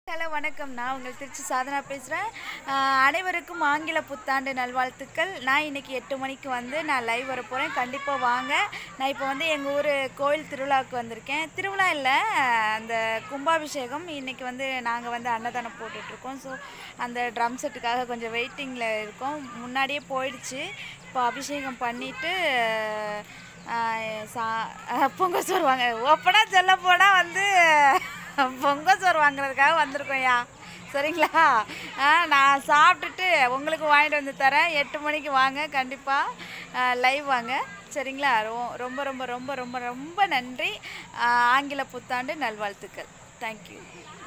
hello வணக்கம் நான் உங்கள் திருச்சி சாதனா பேசுகிறேன் அனைவருக்கும் ஆங்கில புத்தாண்டு நல்வாழ்த்துக்கள் நான் இன்னைக்கு எட்டு மணிக்கு வந்து நான் லைவ் வர போகிறேன் கண்டிப்பாக வாங்க நான் இப்போ வந்து எங்கள் ஊர் கோயில் திருவிழாவுக்கு வந்திருக்கேன் திருவிழா இல்லை அந்த கும்பாபிஷேகம் இன்னைக்கு வந்து நாங்கள் வந்து அன்னதானம் போட்டுட்ருக்கோம் ஸோ அந்த ட்ரம் செட்டுக்காக கொஞ்சம் வெயிட்டிங்கில் இருக்கோம் முன்னாடியே போயிடுச்சு இப்போ அபிஷேகம் பண்ணிவிட்டு சா பொங்கல் சோறு வாங்க ஓப்பனாக சொல்ல போனால் வந்து பொங்கல் சோறு வாங்குறதுக்காக வந்திருக்கோம்யா சரிங்களா ஆ நான் சாப்பிட்டுட்டு உங்களுக்கு வாங்கிட்டு வந்து தரேன் எட்டு மணிக்கு வாங்க கண்டிப்பாக லைவ் வாங்க சரிங்களா ரொ- ரொம்ப ரொம்ப ரொம்ப ரொம்ப ரொம்ப நன்றி ஆ, ஆங்கில புத்தாண்டு நல்வாழ்த்துக்கள் தேங்க்யூ